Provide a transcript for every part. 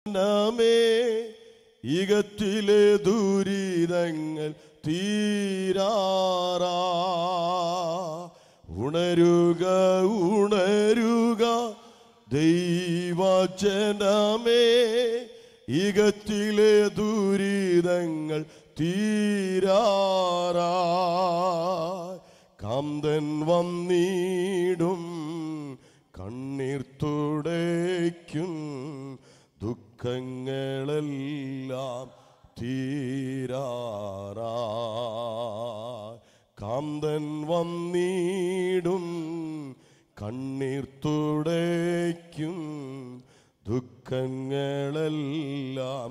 നമേ ഇകത്തിലെ ദുരിതങ്ങൾ തീരാറാ ഉണരുക ഉണരുക ദൈവജനമേ ഇകത്തിലെ ദുരിതങ്ങൾ തീരാറാ കാന്തൻ വന്നിടും കണ്ണീർ തുടയ്ക്കും ദുഃഖങ്ങളെല്ലാം തീരാറാ കാന്തൻ വന്നിടും കണ്ണീർ തുടയ്ക്കും ദുഃഖങ്ങളെല്ലാം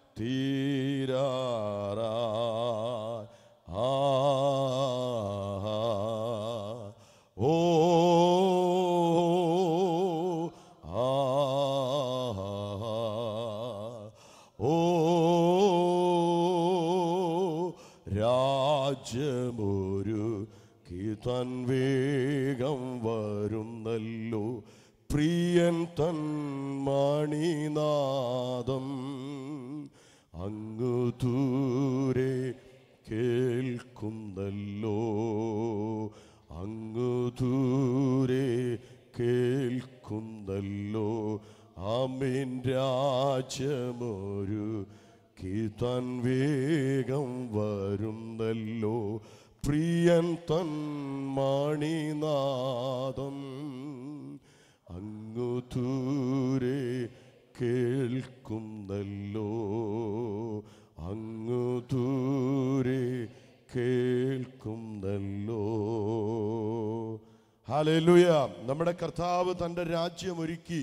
തീരാറാ ആ ഓ ആ ഓ രാജ്യമൊരു കീതൻ വേഗം വരുന്നല്ലോ പ്രിയൻ തൻ മണിനാദം അങ്ങു ദൂരെ കേൾക്കുന്നല്ലോ അങ്ങു ദൂരെ കേൾക്കുന്നല്ലോ ആമീൻ രാജ്യമൊരു കീതൻ വേഗം വരുന്നല്ലോ പ്രിയൻ തൻ മണിനാദം അങ്ങു ദൂരെ കേൾക്കുന്നല്ലോ അങ്ങു ദൂരെ കേൾക്കുന്നല്ലോ ഹാലേലുയ നമ്മുടെ കർത്താവ് തൻ്റെ രാജ്യം ഒരുക്കി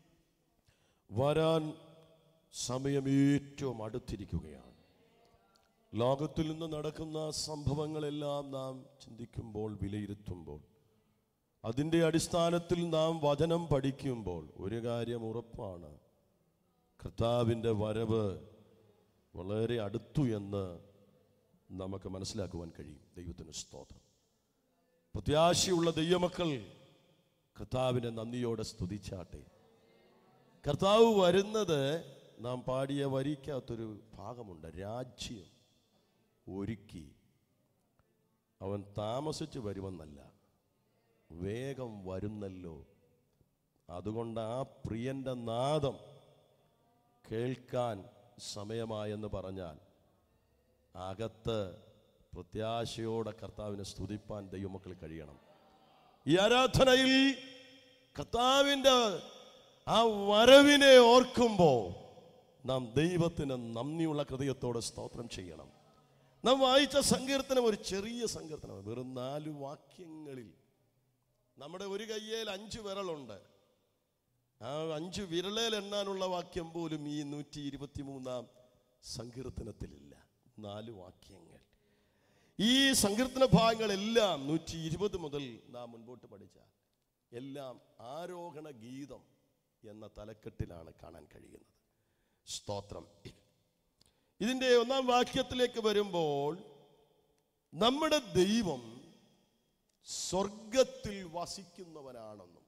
വരാൻ സമയം ഏറ്റവും അടുത്തിരിക്കുകയാണ് ലോകത്തിൽ നിന്ന് നടക്കുന്ന സംഭവങ്ങളെല്ലാം നാം ചിന്തിക്കുമ്പോൾ വിലയിരുത്തുമ്പോൾ അതിൻ്റെ അടിസ്ഥാനത്തിൽ നാം വചനം പഠിക്കുമ്പോൾ ഒരു കാര്യം ഉറപ്പാണ് കർത്താവിൻ്റെ വരവ് വളരെ അടുത്തു എന്ന് നമുക്ക് മനസ്സിലാക്കുവാൻ കഴിയും ദൈവത്തിന് സ്തോത്രം പ്രത്യാശയുള്ള ദൈവമക്കൾ കർത്താവിനെ നന്ദിയോടെ സ്തുതിച്ചാട്ടെ കർത്താവ് വരുന്നത് നാം പാടിയ വരിക്കാത്തൊരു ഭാഗമുണ്ട് രാജ്യം ഒരുക്കി അവൻ താമസിച്ച് വരുമെന്നല്ല വേഗം വരുന്നല്ലോ അതുകൊണ്ട് ആ പ്രിയന്റെ നാദം കേൾക്കാൻ സമയമായെന്ന് പറഞ്ഞാൽ അകത്ത് പ്രത്യാശയോടെ കർത്താവിനെ സ്തുതിപ്പാൻ ദൈവമക്കൾ കഴിയണം ഈ ആരാധനയിൽ കർത്താവിൻ്റെ ആ വരവിനെ ഓർക്കുമ്പോൾ നാം ദൈവത്തിന് നന്ദിയുള്ള ഹൃദയത്തോടെ സ്തോത്രം ചെയ്യണം നാം വായിച്ച സങ്കീർത്തനം ഒരു ചെറിയ സങ്കീർത്തനം വെറും നാല് വാക്യങ്ങളിൽ നമ്മുടെ ഒരു കയ്യേൽ അഞ്ച് വിരലുണ്ട് ആ അഞ്ച് വിരലേൽ എണ്ണാനുള്ള വാക്യം പോലും ഈ നൂറ്റി ഇരുപത്തി മൂന്നാം സങ്കീർത്തനത്തിലില്ല നാല് വാക്യങ്ങൾ ഈ സങ്കീർത്തന ഭാഗങ്ങളെല്ലാം നൂറ്റി ഇരുപത് മുതൽ നാം മുൻപോട്ട് പഠിച്ചാൽ എല്ലാം ആരോഹണ ഗീതം എന്ന തലക്കെട്ടിലാണ് കാണാൻ കഴിയുന്നത് സ്തോത്രം ഇതിൻ്റെ ഒന്നാം വാക്യത്തിലേക്ക് വരുമ്പോൾ നമ്മുടെ ദൈവം സ്വർഗത്തിൽ വസിക്കുന്നവനാണെന്നും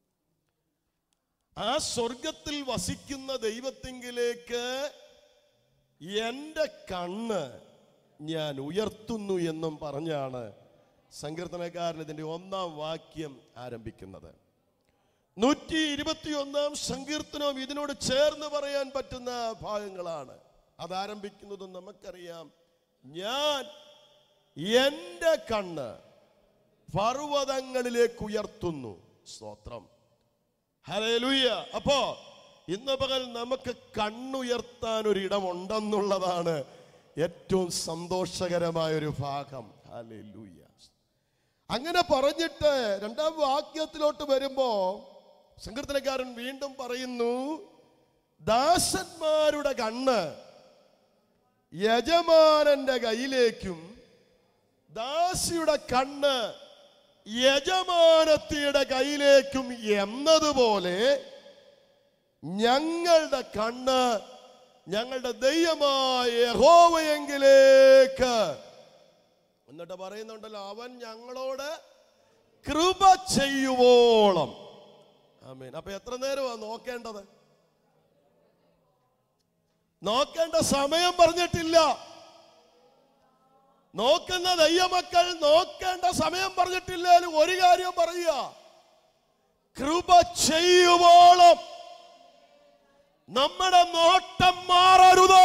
ആ സ്വർഗത്തിൽ വസിക്കുന്ന ദൈവത്തിങ്കിലേക്ക് എൻ്റെ കണ്ണ് ഞാൻ ഉയർത്തുന്നു എന്നും പറഞ്ഞാണ് സങ്കീർത്തനക്കാരൻ ഇതിൻ്റെ ഒന്നാം വാക്യം ആരംഭിക്കുന്നത് നൂറ്റി ഇരുപത്തി ഒന്നാം സങ്കീർത്തനവും ഇതിനോട് ചേർന്ന് പറയാൻ പറ്റുന്ന ഭാഗങ്ങളാണ് അതാരംഭിക്കുന്നതും നമുക്കറിയാം ഞാൻ എൻ്റെ കണ്ണ് പർവ്വതങ്ങളിലേക്ക് ഉയർത്തുന്നു സ്തോത്രം ഹലേലുയ്യ അപ്പോ ഇന്ന് പകൽ നമുക്ക് കണ്ണുയർത്താൻ ഒരു ഇടമുണ്ടെന്നുള്ളതാണ് ഏറ്റവും സന്തോഷകരമായ ഒരു ഭാഗം ഹലേലുയ്യ അങ്ങനെ പറഞ്ഞിട്ട് രണ്ടാം വാക്യത്തിലോട്ട് വരുമ്പോ സങ്കീർത്തനക്കാരൻ വീണ്ടും പറയുന്നു ദാസന്മാരുടെ കണ്ണ് യജമാനന്റെ കയ്യിലേക്കും ദാസിയുടെ കണ്ണ് യജമാനത്തിയുടെ കയ്യിലേക്കും എന്നതുപോലെ ഞങ്ങളുടെ കണ്ണ് ഞങ്ങളുടെ ദൈവമായ യഹോവയെങ്കിലേക്ക് എന്നിട്ട് പറയുന്നുണ്ടല്ലോ അവൻ ഞങ്ങളോട് കൃപ ചെയ്യുവോളം ആമേൻ അപ്പൊ എത്ര നേരമാണ് നോക്കേണ്ടത് നോക്കേണ്ട സമയം പറഞ്ഞിട്ടില്ല നോക്കുന്ന ദൈവമക്കൾ നോക്കേണ്ട സമയം പറഞ്ഞിട്ടില്ലേലും ഒരു കാര്യം പറയുക കൃപ ചെയ്യുവോളം നമ്മുടെ നോട്ടം മാറരുത്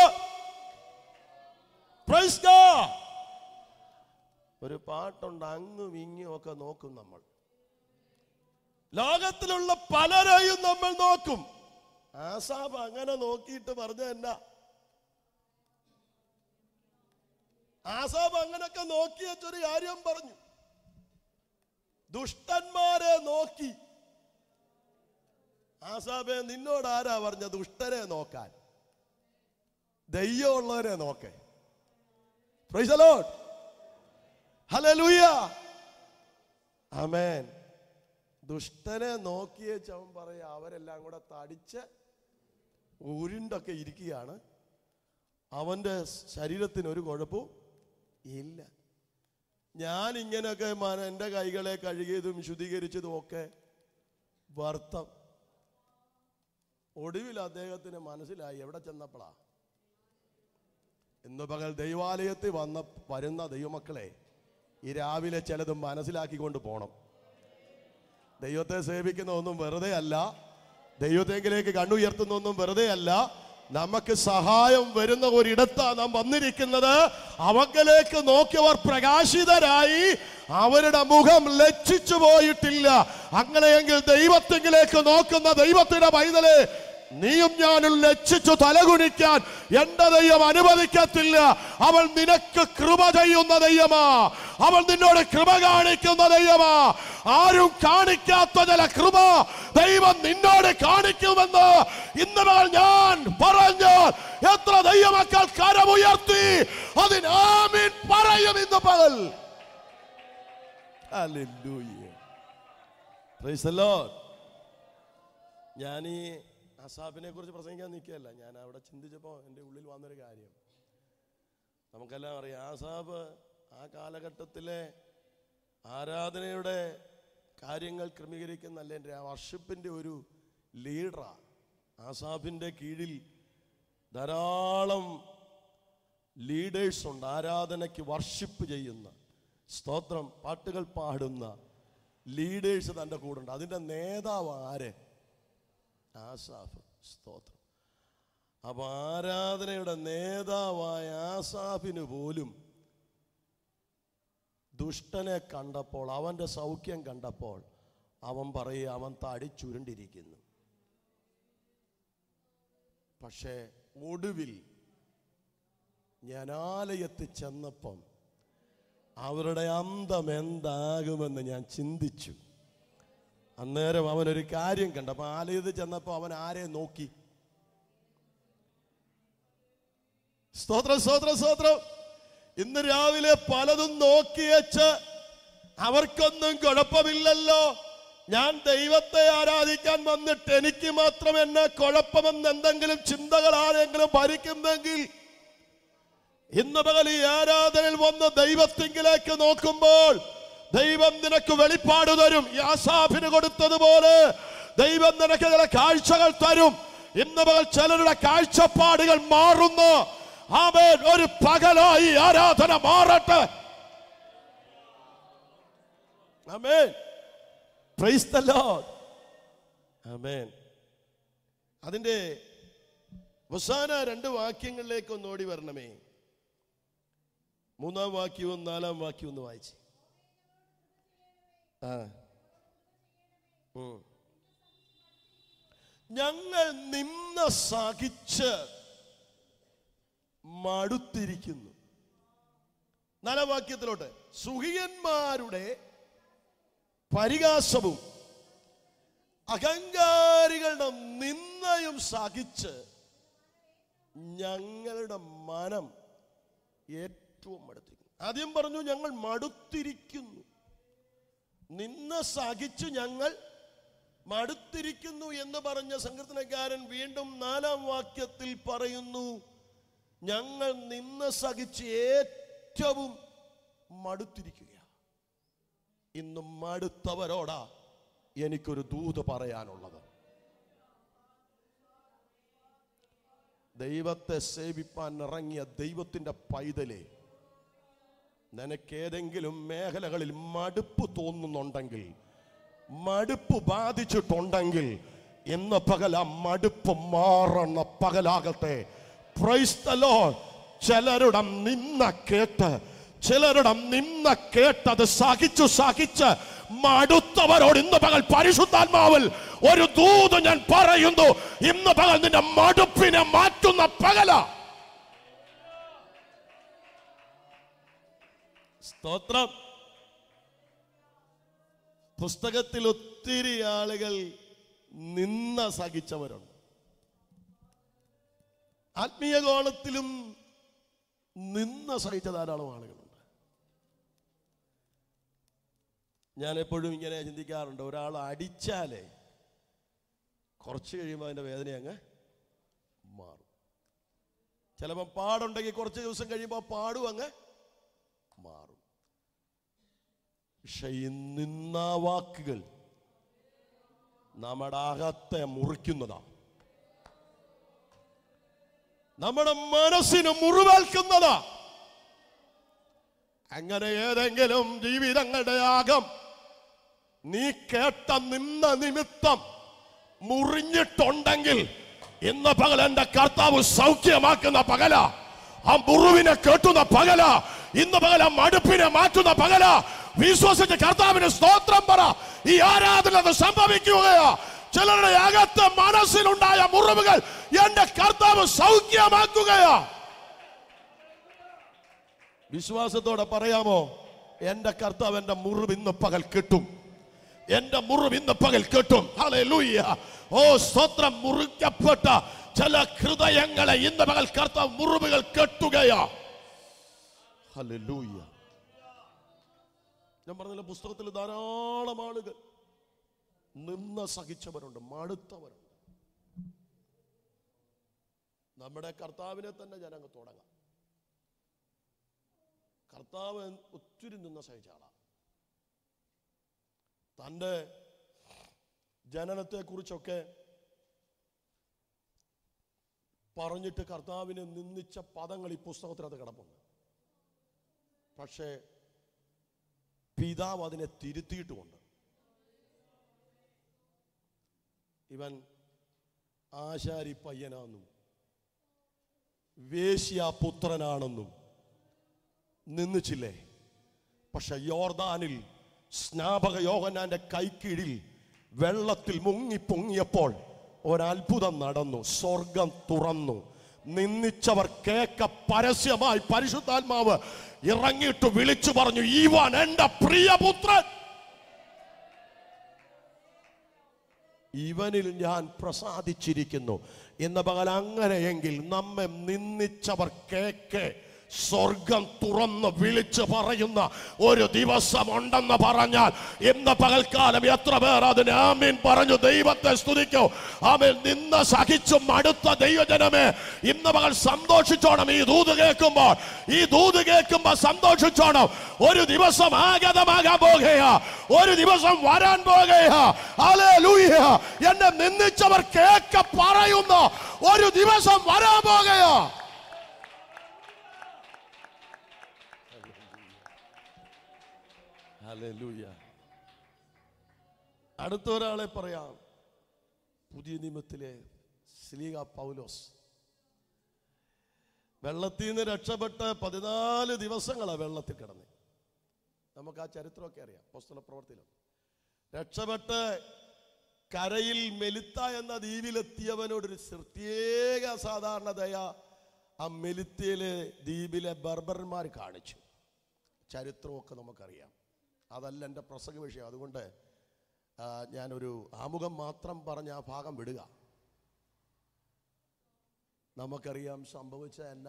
Praise God. ഒരു പാട്ടുണ്ട് അങ്ങും ഇങ്ങും ഒക്കെ നോക്കും നമ്മൾ ലോകത്തിലുള്ള പലരെയും നമ്മൾ നോക്കും ആസാബ് അങ്ങനെ നോക്കിയിട്ട് പറഞ്ഞ എന്നാ ആസാബ് അങ്ങനൊക്കെ നോക്കി വെച്ചൊരു കാര്യം പറഞ്ഞു ദുഷ്ടന്മാരെ നോക്കി ആസാബെ നിന്നോട് ആരാ പറഞ്ഞ ദുഷ്ടരെ നോക്കാൻ ദയ്യമുള്ളവരെ നോക്കേ Praise the Lord. Hallelujah. Amen. ദുഷ്ടനെ നോക്കിയ ചവൻ പറയാ അവരെല്ലാം കൂടെ തടിച്ച് ഉരുണ്ടൊക്കെ ഇരിക്കുകയാണ് അവന്റെ ശരീരത്തിന് ഒരു കുഴപ്പവും ഇല്ല ഞാൻ ഇങ്ങനെയൊക്കെ മന- എൻ്റെ കൈകളെ കഴുകിയതും ശുദ്ധീകരിച്ചതും ഒക്കെ വർത്തം ഒടുവിൽ അദ്ദേഹത്തിന് മനസ്സിലായി എവിടെ ചെന്നപ്പോഴാ ഇന്ന് പകൽ ദൈവാലയത്തിൽ വന്ന വരുന്ന ദൈവമക്കളെ ഈ രാവിലെ ചിലത് മനസ്സിലാക്കിക്കൊണ്ട് പോണം ദൈവത്തെ സേവിക്കുന്ന ഒന്നും വെറുതെ അല്ല ദൈവത്തെങ്കിലേക്ക് കണ്ണുയർത്തുന്ന ഒന്നും വെറുതെ അല്ല നമുക്ക് സഹായം വരുന്ന ഒരിടത്താ നാം വന്നിരിക്കുന്നത് അവങ്കലേക്ക് നോക്കിയവർ പ്രകാശിതരായി അവരുടെ മുഖം ലജ്ജിച്ചു പോയിട്ടില്ല അങ്ങനെയെങ്കിൽ ദൈവത്തെങ്കിലേക്ക് നോക്കുന്ന ദൈവത്തിന്റെ പൈതലെ നീയും ഞാനും ലജ്ജിച്ചു തലകുനിക്കാൻ എന്റെ ദൈവം അനുവദിക്കത്തില്ല അവൾ നിനക്ക് കൃപ ചെയ്യുന്ന ദൈവമാ അവൾ നിന്നോട് കൃപ കാണിക്കുന്ന ദൈവമാ ആരും കാണിക്കാത്ത ചില കൃപ ദൈവം നിന്നോട് കാണിക്കുമെന്ന് ഇന്ന് നാൾ ഞാൻ പറഞ്ഞു എത്ര ദൈവമക്കൾ കരമുയർത്തി അതിനാമീൻ പറയും ഇന്ന് പകൽ Hallelujah. Praise the Lord. ഞാൻ ഈ അസാബിനെ കുറിച്ച് പ്രസംഗിക്കാൻ നിൽക്കുകയല്ല ഞാൻ അവിടെ ചിന്തിച്ചപ്പോൾ എൻ്റെ ഉള്ളിൽ വന്നൊരു കാര്യം നമുക്കെല്ലാം അറിയാം ആസാബ് ആ കാലഘട്ടത്തിലെ ആരാധനയുടെ കാര്യങ്ങൾ ക്രമീകരിക്കുന്ന അല്ലെങ്കിൽ ആ വർഷിപ്പിൻ്റെ ഒരു ലീഡറാ ആസാബിൻ്റെ കീഴിൽ ധാരാളം ലീഡേഴ്സ് ഉണ്ട് ആരാധനയ്ക്ക് വർഷിപ്പ് ചെയ്യുന്ന സ്തോത്രം പാട്ടുകൾ പാടുന്ന ലീഡേഴ്സ് തൻ്റെ കൂടെ ഉണ്ട് അതിൻ്റെ നേതാവ് ആര് ആസാഫ് സ്തോത്രം അപ്പൊ ആരാധനയുടെ നേതാവായ ആസാഫിന് പോലും ദുഷ്ടനെ കണ്ടപ്പോൾ അവന്റെ സൗഖ്യം കണ്ടപ്പോൾ അവൻ പറയുക അവൻ തടിച്ചുരുണ്ടിരിക്കുന്നു പക്ഷേ ഒടുവിൽ ഞാൻ ആലയത്തിൽ ചെന്നപ്പം അവരുടെ അന്തം എന്താകുമെന്ന് ഞാൻ ചിന്തിച്ചു അന്നേരം അവനൊരു കാര്യം കണ്ടു അപ്പൊ ആലയത്തിൽ ചെന്നപ്പോ അവൻ ആരെ നോക്കി സ്തോത്രം സ്തോത്രം സ്തോത്രം ഇന്ന് രാവിലെ പലതും നോക്കിയച്ച് അവർക്കൊന്നും കുഴപ്പമില്ലല്ലോ ഞാൻ ദൈവത്തെ ആരാധിക്കാൻ വന്നിട്ട് എനിക്ക് മാത്രം എന്നെ കുഴപ്പമെന്ന് എന്തെങ്കിലും ചിന്തകൾ ആരെങ്കിലും ഭരിക്കുന്നെങ്കിൽ ഇന്ന് പകൽ ഈ ആരാധനയിൽ വന്ന് ദൈവത്തിങ്കിലേക്ക് നോക്കുമ്പോൾ ദൈവം നിനക്ക് വെളിപ്പാട് തരും യാസാഫിന് കൊടുത്തതുപോലെ ദൈവം നിനക്ക് ചില കാഴ്ചകൾ തരും ഇന്ന് പകൽ ചിലരുടെ കാഴ്ചപ്പാടുകൾ മാറുന്നു ആമേൻ ഒരു പകലായി ആരാധന മാറട്ടെ ആമേൻ പ്രൈസ് ദ ലോർഡ് ആമേൻ അതിന്റെ അവസാന രണ്ട് വാക്യങ്ങളിലേക്ക് ഒന്ന് ഓടി വരണമേ മൂന്നാം വാക്യവും നാലാം വാക്യവും ഒന്ന് വായിച്ച് ആ ഉം. ഞങ്ങൾ നിന്ന സഹിച്ച് മടുത്തിരിക്കുന്നു നാലാം വാക്യത്തിലോട്ട് സുഹിയന്മാരുടെ പരിഹാസവും അഹങ്കാരികളുടെ നിന്നയും സഹിച്ച് ഞങ്ങളുടെ മനം ഏറ്റവും മടുത്തിരിക്കുന്നു ആദ്യം പറഞ്ഞു ഞങ്ങൾ മടുത്തിരിക്കുന്നു നിന്ന് സഹിച്ച് ഞങ്ങൾ മടുത്തിരിക്കുന്നു എന്ന് പറഞ്ഞ സങ്കീർത്തനക്കാരൻ വീണ്ടും നാലാം വാക്യത്തിൽ പറയുന്നു ഞങ്ങൾ നിന്ന് സഹിച്ച് ഏറ്റവും മടുത്തിരിക്കുക ഇന്ന് മടുത്തവരോടാ എനിക്കൊരു ദൂത് പറയാനുള്ളത് ദൈവത്തെ സേവിപ്പാൻ ഇറങ്ങിയ ദൈവത്തിന്റെ പൈതലേ നിനക്കേതെങ്കിലും മേഖലകളിൽ മടുപ്പ് തോന്നുന്നുണ്ടെങ്കിൽ മടുപ്പ് ബാധിച്ചിട്ടുണ്ടെങ്കിൽ ഇന്ന് പകൽ ആ മടുപ്പ് മാറണ പകലാകട്ടെ Praise the Lord. ചിലരുടെ നിന്ന കേട്ട് ചിലരുടെ നിന്ന കേട്ടത് സഹിച്ചു സഹിച്ച് മടുത്തവരോട് ഇന്ന് പകൽ പരിശുദ്ധാത്മാവിൽ ഒരു ദൂത് ഞാൻ പറയുന്നു ഇന്ന് പകൽ നിന്റെ മടുപ്പിനെ മാറ്റുന്ന പകല സ്തോത്രം പുസ്തകത്തിൽ ഒത്തിരി ആളുകൾ നിന്ന സഹിച്ചവരുണ്ട് ആത്മീയ കോണത്തിലും നിന്ന സഹിച്ച ധാരാളം ആളുകളുണ്ട് ഞാൻ എപ്പോഴും ഇങ്ങനെ ചിന്തിക്കാറുണ്ട് ഒരാൾ അടിച്ചാലേ കുറച്ച് കഴിയുമ്പോൾ അതിൻ്റെ വേദന അങ്ങ് മാറും ചിലപ്പോൾ പാടുണ്ടെങ്കിൽ കുറച്ച് ദിവസം കഴിയുമ്പോൾ ആ പാടും അങ്ങ് മാറും പക്ഷെ ഈ നിന്ന വാക്കുകൾ നമ്മുടെ അകത്തെ മുറിക്കുന്നതാണ് നമ്മുടെ മനസ്സിന് മുറിവേൽക്കുന്നതാ അങ്ങനെ ഏതെങ്കിലും ജീവിതങ്ങളുടെ ആകം നീ കേട്ട നിന്ന നിമിത്തം മുറിഞ്ഞിട്ടുണ്ടെങ്കിൽ ഇന്ന് പകൽ എന്റെ കർത്താവ് സൗഖ്യമാക്കുന്ന പകല ആ മുറിവിനെ കേട്ടുന്ന പകല ഇന്ന് പകൽ ആ മടുപ്പിനെ മാറ്റുന്ന പകല വിശ്വസിച്ച് കർത്താവിന് സ്തോത്രം പറ ഈ ആരാധന അത് സംഭവിക്കുകയാ ചിലരുടെ അകത്ത് മനസ്സിലുണ്ടായ മുറിവുകൾ എന്റെ കർത്താവ് സൗഖ്യമാക്കുകയാ വിശ്വാസത്തോടെ പറയാമോ എന്റെ കർത്താവ് എന്റെ മുറിവ് ഇന്ന് പകൽ കിട്ടും എന്റെ മുറിവ് ഇന്ന് പകൽ കിട്ടും ഹല്ലേലൂയ ഓ സ്തോത്രം മുറിക്കപ്പെട്ട ചില ഹൃദയങ്ങളെ ഇന്ന് പകൽ കർത്താവ് മുറിവുകൾ കെട്ടുകയാ ഹല്ലേലൂയ ഞാൻ പറഞ്ഞില്ല പുസ്തകത്തിൽ ധാരാളം ആളുകൾ നിന്ന് സഹിച്ചവരുണ്ട് മടുത്തവരുണ്ട് നമ്മുടെ കർത്താവിനെ തന്നെ ഞാൻ അങ്ങ് തുടങ്ങാം കർത്താവ് ഒത്തിരി നിന്ന് സഹിച്ച ആളാ തൻ്റെ ജനനത്തെക്കുറിച്ചൊക്കെ പറഞ്ഞിട്ട് കർത്താവിനെ നിന്ദിച്ച പദങ്ങൾ ഈ പുസ്തകത്തിനകത്ത് കിടപ്പുണ്ട് പക്ഷേ പിതാവ് അതിനെ തിരുത്തിയിട്ടുമുണ്ട് ഇവൻ ആശാരി പയ്യനാണെന്നും വേശ്യാപുത്രനാണെന്നും നിന്നിച്ചില്ലേ പക്ഷെ യോർദാനിൽ സ്നാപക യോഹനാന്റെ കൈക്കീഴിൽ വെള്ളത്തിൽ മുങ്ങി പൊങ്ങിയപ്പോൾ ഒരത്ഭുതം നടന്നു സ്വർഗം തുറന്നു നിന്ദിച്ചവർ കേക്ക പരസ്യമായി പരിശുദ്ധാത്മാവ് ഇറങ്ങിയിട്ട് വിളിച്ചു പറഞ്ഞു ഈവാൻ എന്റെ പ്രിയപുത്രൻ ഇവനിൽ ഞാൻ പ്രസാദിച്ചിരിക്കുന്നു എന്ന പകൽ അങ്ങനെയെങ്കിൽ നമ്മെ നിന്ദിച്ചവർ കേക്ക് സ്വർഗം തുറന്ന് വിളിച്ചു പറയുന്ന ഒരു ദിവസം ഉണ്ടെന്ന് പറഞ്ഞാൽ ഇന്ന് പകൽക്കാലം എത്ര പേർ അതിന് ആമീൻ പറഞ്ഞു ദൈവത്തെ സ്തുതിക്കൂ ആമീൻ നിന്ന് സഹിച്ചും അടുത്ത ദൈവജനമേ ഇന്ന് പകൽ സന്തോഷിച്ചോണം ഈ ദൂത് കേൾക്കുമ്പോൾ ഈ ദൂത് കേൾക്കുമ്പോൾ സന്തോഷിച്ചോണം ഒരു ദിവസം ആഗതമാകാൻ പോകുകയാ ഒരു ദിവസം വരാൻ പോകുകയാ ഹല്ലേലൂയ എന്നെ നിന്ദിച്ചവർ കേക്ക പറയുന്ന ഒരു ദിവസം വരാൻ പോകുകയാ ഹല്ലേലൂയ അടുത്ത ഒരാളെ പറയാം പുതിയ നിയമത്തിലെ സ്ലീഗ പൗലോസ് വെള്ളത്തിൽ നിന്ന് രക്ഷപ്പെട്ട് പതിനാല് ദിവസങ്ങളാണ് വെള്ളത്തിൽ കിടന്ന് നമുക്ക് ആ ചരിത്രമൊക്കെ അറിയാം പുസ്തക പ്രവർത്തിയിലും രക്ഷപ്പെട്ട് കരയിൽ മെലിത്ത എന്ന ദ്വീപിലെത്തിയവനോടൊരു പ്രത്യേക സാധാരണതയ ആ മെലിത്തയിലെ ദ്വീപിലെ ബർബർമാർ കാണിച്ചു ചരിത്രമൊക്കെ നമുക്കറിയാം അതല്ല എൻ്റെ പ്രസംഗ വിഷയം അതുകൊണ്ട് ആ, ഞാനൊരു ആമുഖം മാത്രം പറഞ്ഞ് ആ ഭാഗം വിടുക നമുക്കറിയാം സംഭവിച്ച എന്നാ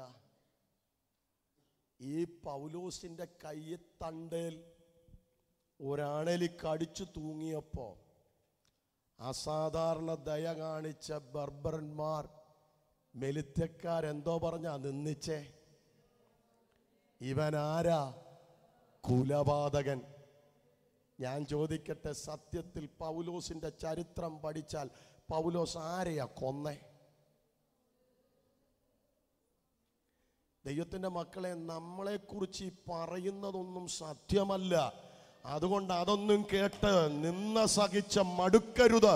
ഈ പൗലോസിന്റെ കയ്യത്തണ്ടേൽ ഒരാണലി കടിച്ചു തൂങ്ങിയപ്പോ അസാധാരണ ദയ കാണിച്ച ബർബറന്മാർ മെലിത്തക്കാരെന്തോ പറഞ്ഞാ നിന്നിച്ചേ ഇവൻ ആരാ കുലപാതകൻ ഞാൻ ചോദിക്കട്ടെ സത്യത്തിൽ പൗലോസിന്റെ ചരിത്രം പഠിച്ചാൽ പൗലോസ് ആരെയാ കൊന്നേ ദൈവത്തിൻ്റെ മക്കളെ നമ്മളെക്കുറിച്ച് ഈ പറയുന്നതൊന്നും സത്യമല്ല അതുകൊണ്ട് അതൊന്നും കേട്ട് നിന്ന സഹിച്ച മടുക്കരുത്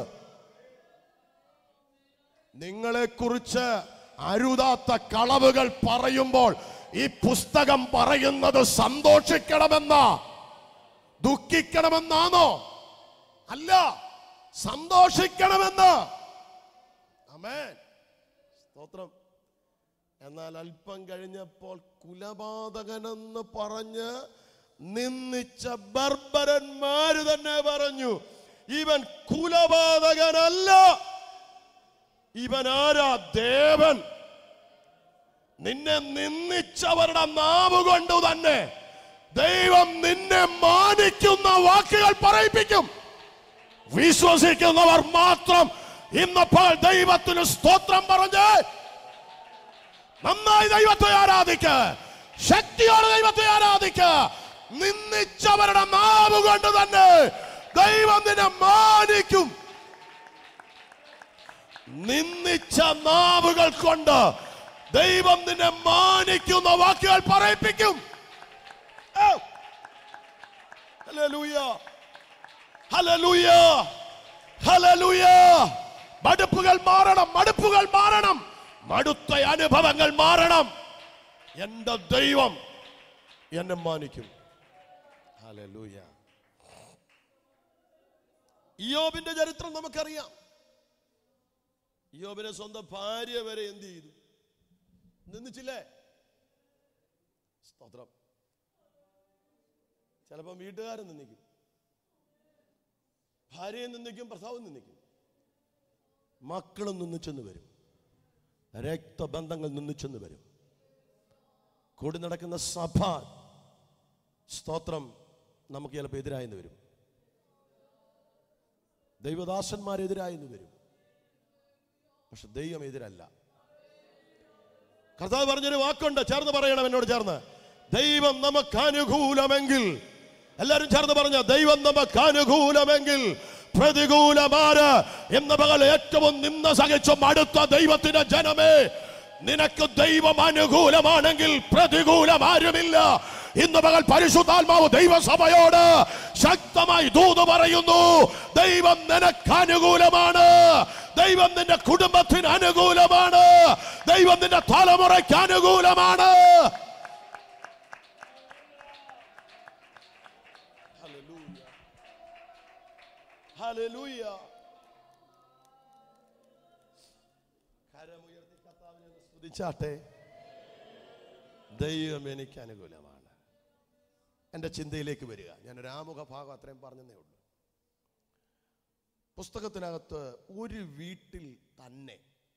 നിങ്ങളെക്കുറിച്ച് അരുതാത്ത കളവുകൾ പറയുമ്പോൾ ഈ പുസ്തകം പറയുന്നത് സന്തോഷിക്കണമെന്നാ ദുഃഖിക്കണമെന്നാണോ അല്ല സന്തോഷിക്കണമെന്ന് അമേൻ സ്തോത്രം എന്നാൽ അല്പം കഴിഞ്ഞപ്പോൾ കുലപാതകനെന്ന് പറഞ്ഞ് നിന്ദിച്ച ബർബരന്മാര് തന്നെ പറഞ്ഞു ഇവൻ കുലപാതകനല്ല ഇവൻ ആരാ ദേവൻ നിന്നെ നിന്ദിച്ചവരുടെ നാവ് കൊണ്ട് തന്നെ ദൈവം നിന്നെ മാനിക്കുന്ന വാക്കുകൾ പറയിപ്പിക്കും വിശ്വസിക്കുന്നവർ മാത്രം ഇന്നപ്പോൾ ദൈവത്തിന് സ്തോത്രം പറഞ്ഞ് നന്നായി ദൈവത്തെ ആരാധിക്ക ശക്തിയോടെ ദൈവത്തെ ആരാധിക്ക നിന്ദിച്ചവരുടെ നാവ് കൊണ്ട് തന്നെ ദൈവം നിന്നെ മാനിക്കും നിന്ദിച്ച നാവുകൾ കൊണ്ട് ദൈവം നിന്നെ മാനിക്കുന്ന വാക്കുകൾ പറയിപ്പിക്കും ഓ. ഹല്ലേലൂയ. ഹല്ലേലൂയ. ഹല്ലേലൂയ. മടുപ്പുകൾ മാറണം മടുപ്പുകൾ മാറണം മടുത്ത അനുഭവങ്ങൾ മാറണം എന്റെ ദൈവം എന്നെ മാനിക്കും ഹല്ലേലൂയ. ഇയ്യോബിന്റെ ചരിത്രം നമുക്കറിയാം യോബിനെ സ്വന്തം ഭാര്യ വരെ എന്ത് ചെയ്തു നിന്നിച്ചില്ലേ സ്തോത്രം ചിലപ്പോൾ വീട്ടുകാരൻ നിന്നിക്കും ഭാര്യയെ നിന്നിക്കും ഭർത്താവും നിന്നിക്കും മക്കളും നിന്നിച്ചെന്ന് വരും രക്തബന്ധങ്ങൾ നിന്നിച്ചെന്ന് വരും കൂടി നടക്കുന്ന സഭ സ്തോത്രം നമുക്ക് ചിലപ്പോൾ എതിരായെന്ന് വരും ദൈവദാസന്മാരെതിരായെന്ന് വരും പക്ഷെ ദൈവം എതിരല്ല കർത്താവ് പറഞ്ഞൊരു വാക്കുണ്ട് ചേർന്ന് പറയണം എന്നോട് ചേർന്ന് ദൈവം നമുക്ക് അനുകൂലമെങ്കിൽ എല്ലാരും ചേർന്ന് പറഞ്ഞ ദൈവം നമുക്ക് അനുകൂലമെങ്കിൽ പ്രതികൂലമാര് എന്ന പകൽ ഏറ്റവും നിന്ന സഹിച്ചും അടുത്ത ദൈവത്തിന്റെ ജനമേ നിനക്ക് ദൈവം അനുകൂലമാണെങ്കിൽ പ്രതികൂലം ആരുമില്ല ഇന്ന് പകൽ പരിശുദ്ധാത്മാവ് ദൈവസഭയോട് ശക്തമായി ദൂത് പറയുന്നു ദൈവം നിനക്ക് അനുകൂലമാണ് ദൈവം നിന്റെ കുടുംബത്തിന് അനുകൂലമാണ് ദൈവം നിന്റെ തലമുറയ്ക്ക് അനുകൂലമാണ് Hallelujah. Hallelujah. കരമുയർത്തി കർത്താവിനെ ഒന്ന് സ്തുതിച്ചാട്ടെ ദൈവം എനിക്ക് അനുകൂലമാണ് എൻ്റെ ചിന്തയിലേക്ക് വരിക ഞാൻ ഒരു ആമുഖ ഭാഗം അത്രയും പറഞ്ഞതേ ഉള്ളൂ പുസ്തകത്തിനകത്ത് ഒരു വീട്ടിൽ തന്നെ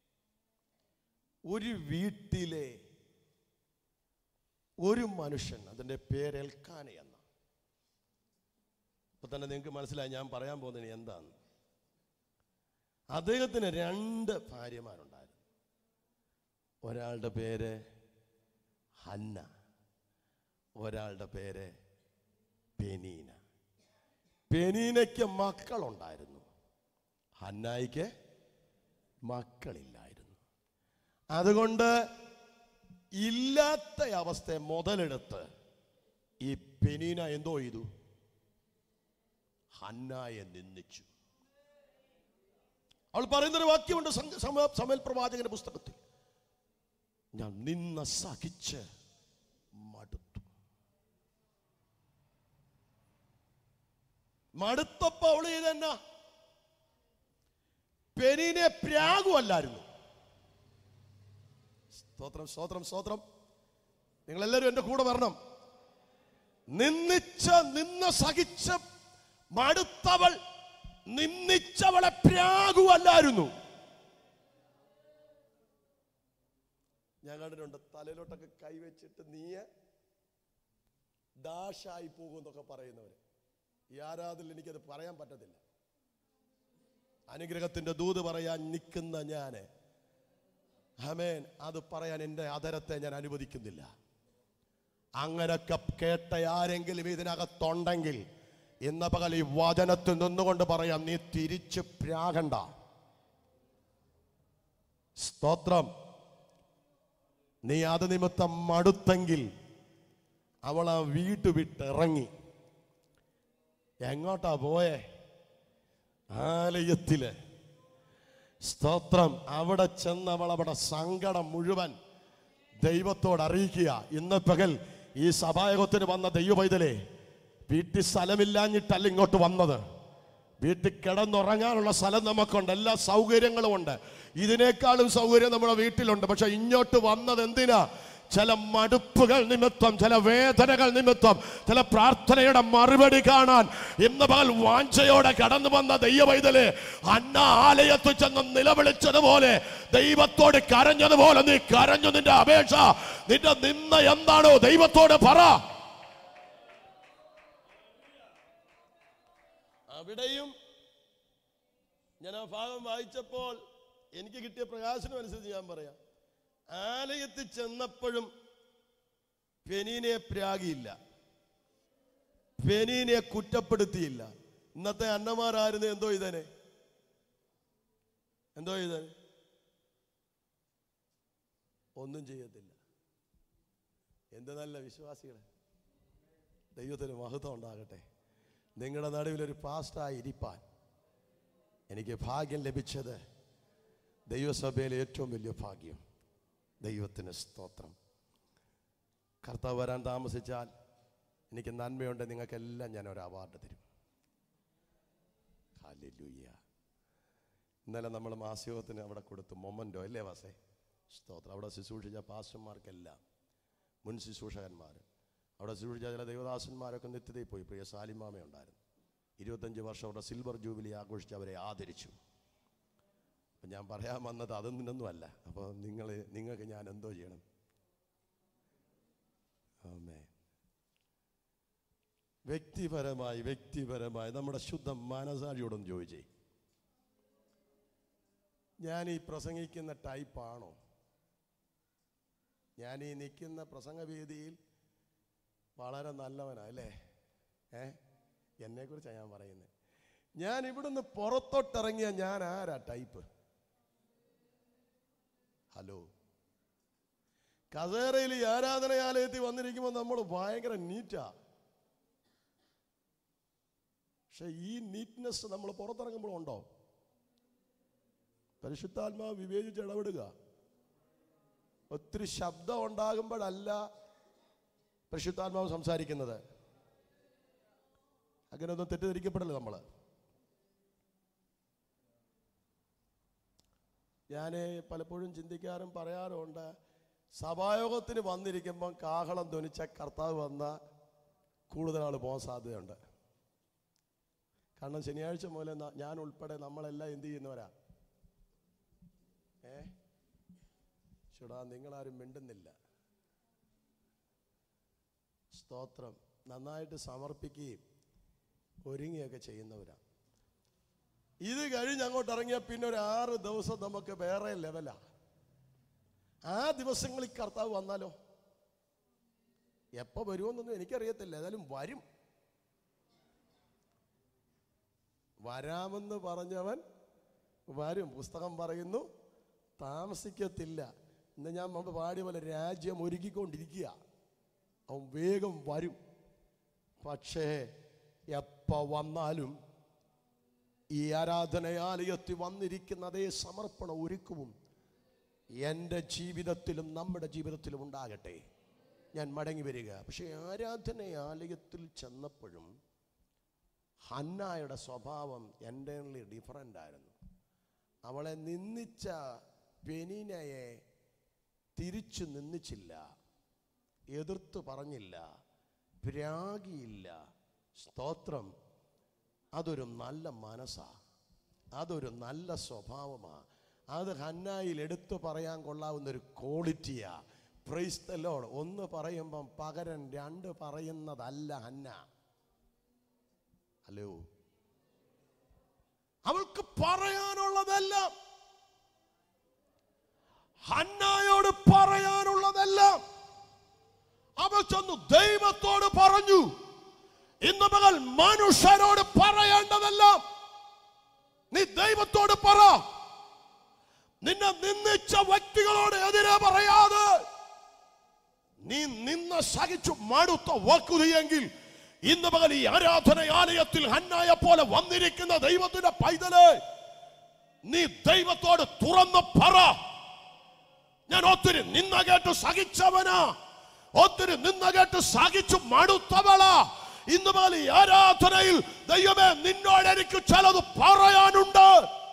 ഒരു വീട്ടിലെ ഒരു മനുഷ്യൻ അതിൻ്റെ പേര് എൽക്കാന എന്ന അപ്പൊ തന്നെ നിങ്ങൾക്ക് മനസ്സിലായി ഞാൻ പറയാൻ പോകുന്നത് എന്താണ് അദ്ദേഹത്തിന് രണ്ട് ഭാര്യമാരുണ്ടായിരുന്നു ഒരാളുടെ പേര് ഹന്ന ഒരാളുടെ പേര് പെനീന പെനീനയ്ക്ക് മക്കളുണ്ടായിരുന്നു ഹന്നായിക്ക് മക്കളില്ലായിരുന്നു അതുകൊണ്ട് ഇല്ലാത്ത അവസ്ഥയെ മുതലെടുത്ത് ഈ പെനീന എന്തോ ചെയ്തു ഹന്നായെ നിന്ദിച്ചു അവൾ പറയുന്നൊരു വാക്യമുണ്ട് സം- സമ- സമയൽ പ്രവാചകന്റെ പുസ്തകത്തിൽ ഞാൻ നിന്ന സഹിച്ച് മടുത്തു മടുത്തപ്പോ അവള് ചെയ്തെന്നാ പെരീനെ പ്രാഗുമല്ലായിരുന്നു സ്തോത്രം സ്തോത്രം സ്തോത്രം നിങ്ങൾ എല്ലാവരും എന്റെ കൂടെ വരണം നിന്നിച്ച നിന്ന് സഹിച്ച മടുത്തവൾ നിന്നിച്ചവളെ പ്രാഗുമല്ലായിരുന്നു ഞാൻ കണ്ടിട്ടുണ്ട് തലയിലോട്ടൊക്കെ കൈവച്ചിട്ട് നീയ ഡാഷായി പോകും എന്നൊക്കെ പറയുന്നവര് ഈ ആരാധനയിൽ എനിക്കത് പറയാൻ പറ്റത്തില്ല അനുഗ്രഹത്തിന്റെ ദൂത് പറയാൻ നിൽക്കുന്ന ഞാന് ഹമേൻ അത് പറയാൻ എൻ്റെ അതരത്തെ ഞാൻ അനുവദിക്കുന്നില്ല അങ്ങനൊക്കെ കേട്ട ആരെങ്കിലും ഇതിനകത്തുണ്ടെങ്കിൽ ഇന്ന പകൽ ഈ വചനത്തിൽ നിന്നുകൊണ്ട് പറയാം നീ തിരിച്ച് പ്രാകണ്ട സ്തോത്രം നീ അത് നിമിത്തം മടുത്തെങ്കിൽ അവൾ ആ വീട്ടു വിട്ടിറങ്ങി എങ്ങോട്ടാ പോയേ ആലയത്തില് സ്തോത്രം അവിടെ ചെന്ന് അവൾ അവിടെ സങ്കടം മുഴുവൻ ദൈവത്തോട് അറിയിക്കുക ഇന്ന് പകൽ ഈ സഭായോഗത്തിന് വന്ന ദൈവപൈതലേ വീട്ടിൽ സ്ഥലമില്ലാഞ്ഞിട്ടല്ല ഇങ്ങോട്ട് വന്നത് വീട്ടിൽ കിടന്നുറങ്ങാനുള്ള സ്ഥലം നമുക്കുണ്ട് എല്ലാ സൗകര്യങ്ങളും ഉണ്ട് ഇതിനേക്കാളും സൗകര്യം നമ്മുടെ വീട്ടിലുണ്ട് പക്ഷെ ഇങ്ങോട്ട് വന്നത് എന്തിനാ ചില മടുപ്പുകൾ നിമിത്തം ചില വേദനകൾ നിമിത്തം ചില പ്രാർത്ഥനയുടെ മറുപടി കാണാൻ ഇന്ന് പകൽ വാഞ്ചയോടെ കടന്നു വന്ന ദൈവവൈതല് അന്ന ആലയത്ത് ചെന്ന് നിലവിളിച്ചതുപോലെ ദൈവത്തോട് കരഞ്ഞതുപോലെ നീ കരഞ്ഞു നിന്റെ അപേക്ഷ നിന്റെ നിന്ന എന്താണോ ദൈവത്തോട് പറ അവിടെയും ഞാൻ ആ ഭാഗം വായിച്ചപ്പോൾ എനിക്ക് കിട്ടിയ പ്രകാശനം അനുസരിച്ച് ഞാൻ പറയാം ആലയത്തിൽ ചെന്നപ്പോഴും പെനീനെ പ്രാഗിയില്ല പെനീനെ കുറ്റപ്പെടുത്തിയില്ല ഇന്നത്തെ അന്നമാരായിരുന്നു എന്തോ ഇതനെ എന്തോ ഇതനെ ഒന്നും ചെയ്യത്തില്ല എന്ത് നല്ല വിശ്വാസികളെ ദൈവത്തിന് മഹത്വം ഉണ്ടാകട്ടെ നിങ്ങളുടെ നടുവിൽ ഒരു പാസ്റ്റായി ഇരിപ്പാൻ എനിക്ക് ഭാഗ്യം ലഭിച്ചത് ദൈവസഭയിലെ ഏറ്റവും വലിയ ഭാഗ്യം ദൈവത്തിന് സ്തോത്രം കർത്താവ് വരാൻ താമസിച്ചാൽ എനിക്ക് നന്മയുണ്ട് നിങ്ങൾക്കെല്ലാം ഞാൻ ഒരു അവാർഡ് തരും ഹല്ലേലൂയ ഇന്നലെ നമ്മൾ മാസ്യോഗത്തിന് അവിടെ കൊടുത്തു മൊമൻറ്റോ അല്ലേ വാസേ സ്തോത്രം അവിടെ ശുശ്രൂഷിച്ച പാസ്റ്റർമാർക്കെല്ലാം മുൻ ശുശ്രൂഷകന്മാർ അവിടെ ശുശ്രൂഷിച്ച ചില ദൈവദാസന്മാരൊക്കെ നിത്യതയിൽ പോയി പ്രിയ സാലിമാമ ഉണ്ടായിരുന്നു ഇരുപത്തഞ്ച് വർഷം അവിടെ സിൽവർ ജൂബിലി ആഘോഷിച്ച് അവരെ ആദരിച്ചു അപ്പം ഞാൻ പറയാൻ വന്നത് അതൊന്നും അല്ല അപ്പോൾ നിങ്ങൾ നിങ്ങൾക്ക് ഞാൻ എന്തോ ചെയ്യണം ആമേ വ്യക്തിപരമായി വ്യക്തിപരമായി നമ്മുടെ ശുദ്ധ മാനസാഴിയോടൊന്ന് ചോദിച്ചേ ഞാൻ ഈ പ്രസംഗിക്കുന്ന ടൈപ്പാണോ ഞാൻ ഈ നിൽക്കുന്ന പ്രസംഗവേദിയിൽ വളരെ നല്ലവനാ അല്ലേ ഏ എന്നെക്കുറിച്ചാണ് ഞാൻ പറയുന്നത് ഞാൻ ഇവിടുന്ന് പുറത്തോട്ടിറങ്ങിയ ഞാൻ ആരാ ടൈപ്പ് ഹലോ കസേരയിൽ ഈ ആരാധനാലയത്തിൽ വന്നിരിക്കുമ്പോൾ നമ്മൾ ഭയങ്കര നീറ്റാ പക്ഷെ ഈ നീറ്റ്നെസ് നമ്മൾ പുറത്തിറങ്ങുമ്പോൾ ഉണ്ടോ പരിശുദ്ധാത്മാവ് വിവേചിച്ച് ഇടപെടുക ഒത്തിരി ശബ്ദം ഉണ്ടാകുമ്പോഴല്ല പരിശുദ്ധാത്മാവ് സംസാരിക്കുന്നത് അങ്ങനെയൊന്നും തെറ്റിദ്ധരിക്കപ്പെടല്ലേ നമ്മൾ ഞാൻ പലപ്പോഴും ചിന്തിക്കാറും പറയാറുമുണ്ട് സഭായോഗത്തിന് വന്നിരിക്കുമ്പം കാഹളം ധ്വനിച്ച കർത്താവ് വന്ന കൂടുതൽ ആൾ പോകാൻ സാധ്യതയുണ്ട് കാരണം ശനിയാഴ്ച മുതൽ ന- ഞാൻ ഉൾപ്പെടെ നമ്മളെല്ലാം എന്ത് ചെയ്യുന്നവരാ ഏ ചുടാ നിങ്ങളാരും മിണ്ടുന്നില്ല സ്തോത്രം നന്നായിട്ട് സമർപ്പിക്കുകയും ഒരുങ്ങിയൊക്കെ ചെയ്യുന്നവരാ ഇത് കഴിഞ്ഞ് അങ്ങോട്ട് ഇറങ്ങിയ പിന്നെ ഒരു ആറ് ദിവസം നമുക്ക് വേറെ ലെവലാ ആ ദിവസങ്ങളിൽ കർത്താവ് വന്നാലോ എപ്പോ വരുമെന്നൊന്നും എനിക്കറിയത്തില്ല ഏതായാലും വരും വരാമെന്ന് പറഞ്ഞവൻ വരും പുസ്തകം പറയുന്നു താമസിക്കത്തില്ല ഇന്ന് ഞാൻ മുമ്പ് പാടിയ പോലെ രാജ്യം ഒരുക്കിക്കൊണ്ടിരിക്കുക അവൻ വേഗം വരും പക്ഷേ എപ്പോ വന്നാലും ഈ ആരാധനയാലയത്തിൽ വന്നിരിക്കുന്ന അതേ സമർപ്പണ ഒരുക്കവും എൻ്റെ ജീവിതത്തിലും നമ്മുടെ ജീവിതത്തിലും ഉണ്ടാകട്ടെ ഞാൻ മടങ്ങി വരിക പക്ഷേ ആരാധനയാലയത്തിൽ ചെന്നപ്പോഴും ഹന്നായുടെ സ്വഭാവം എൻ്റെ ഡിഫറൻ്റ് ആയിരുന്നു അവളെ നിന്ദിച്ച പെനീനയെ തിരിച്ചു നിന്ദിച്ചില്ല എതിർത്ത് പറഞ്ഞില്ല പ്രാഗിയില്ല സ്തോത്രം അതൊരു നല്ല മനസ്സാ അതൊരു നല്ല സ്വഭാവമാ അത് ഹന്നായിൽ എടുത്തു പറയാൻ കൊള്ളാവുന്ന ഒരു ക്വാളിറ്റിയാ പ്രൈസ് ദ ലോർഡ് ഒന്ന് പറയുമ്പം പകരം രണ്ട് പറയുന്നതല്ല ഹന്ന ഹലോ അവൾക്ക് പറയാനുള്ളതെല്ലാം ഹന്നായോട് പറയാനുള്ളതെല്ലാം അവൾ ചെന്നു ദൈവത്തോട് പറഞ്ഞു ഇന്ന് മകൾ മനുഷ്യരോട് പറയേണ്ടതെല്ലാം നീ ദൈവത്തോട് പറ നിന്നെ നിന്ദിച്ച വ്യക്തികളോട് എതിരെ പറയാതെ നീ നിന്ന് സഹിച്ചു മടുത്ത വക്കുതിയെങ്കിൽ ഇന്ന് പകൽ ഈ ആരാധനയാലയത്തിൽ ഹന്നായെ പോലെ വന്നിരിക്കുന്ന ദൈവത്തിന്റെ പൈതല് നീ ദൈവത്തോട് തുറന്ന് പറ ഞാൻ ഒത്തിരി നിന്ന കേട്ട് സഹിച്ചവനാ ഒത്തിരി നിന്ന കേട്ട് സഹിച്ചു മടുത്തവളാ ഇന്ന് പകൽ ഈ ആരാധനയിൽ ദൈവമേ നിന്നോട് എനിക്ക് ചിലത് പറയാനുണ്ട്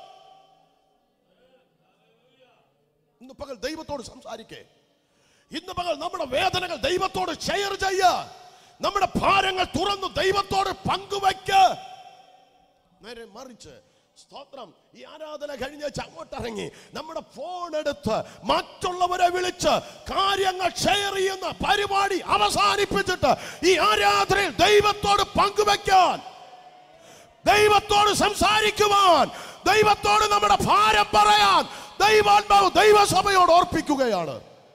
ഇന്ന് പകൽ ദൈവത്തോട് സംസാരിക്കേ ഇന്ന് പകൽ നമ്മുടെ വേദനകൾ ദൈവത്തോട് ഷെയർ ചെയ്യ നമ്മുടെ ഭാരങ്ങൾ തുറന്ന് ദൈവത്തോട് പങ്കുവയ്ക്ക നേരെ മറിച്ച് സ്തോത്രം ഈ ആരാധന കഴിഞ്ഞ് അങ്ങോട്ടിറങ്ങി നമ്മുടെ ഫോൺ എടുത്ത് മറ്റുള്ളവരെ വിളിച്ച് കാര്യങ്ങൾ ഷെയർ ചെയ്യുന്ന പരിപാടി അവസാനിപ്പിച്ചിട്ട് ഈ ആരാധനയിൽ ദൈവത്തോട് പങ്കുവയ്ക്കാൻ ദൈവത്തോട് സംസാരിക്കുവാൻ ദൈവത്തോട് നമ്മുടെ ഭാരം പറയാൻ ദൈവാത്മാവ് ദൈവസഭയോട് ഓർപ്പിക്കുകയാണ്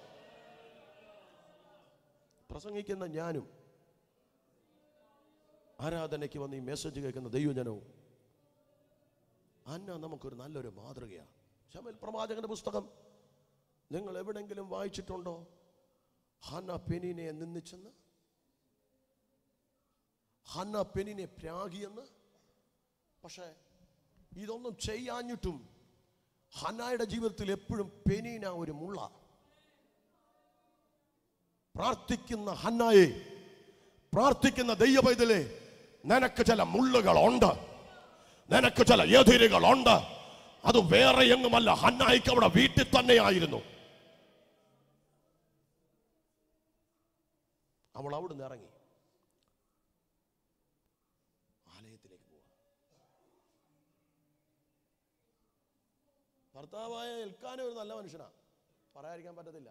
പ്രസംഗിക്കുന്ന ഞാനും ആരാധനയ്ക്ക് വന്ന് ഈ മെസ്സേജ് കേൾക്കുന്ന ദൈവജനവും അന്ന നമുക്കൊരു നല്ലൊരു മാതൃകയാണ് ശമൽ പ്രവാചകന്റെ പുസ്തകം നിങ്ങൾ എവിടെങ്കിലും വായിച്ചിട്ടുണ്ടോ ഹന്ന പെനിനെ നിന്നിച്ചെന്ന് ഹന്ന പെനിനെ പ്രാഗിയെന്ന് പക്ഷേ ഇതൊന്നും ചെയ്യാഞ്ഞിട്ടും ഹന്നായുടെ ജീവിതത്തിൽ എപ്പോഴും പെനീന ഒരു മുള്ള പ്രാർത്ഥിക്കുന്ന ഹന്നായെ പ്രാർത്ഥിക്കുന്ന ദൈവപൈതലെ നിനക്ക് ചില മുള്ളുകളുണ്ട് നിനക്ക് ചില എതിരുകളുണ്ട് അത് വേറെ എങ്ങുമല്ല ഹന്നായിക്ക് അവിടെ വീട്ടിൽ തന്നെയായിരുന്നു അവൾ അവിടുന്ന് ഇറങ്ങി ആലയത്തിലേക്ക് പോവാ ഭർത്താവായ എൽക്കാന ഒരു നല്ല മനുഷ്യനാ പറയാതിരിക്കാൻ പറ്റത്തില്ല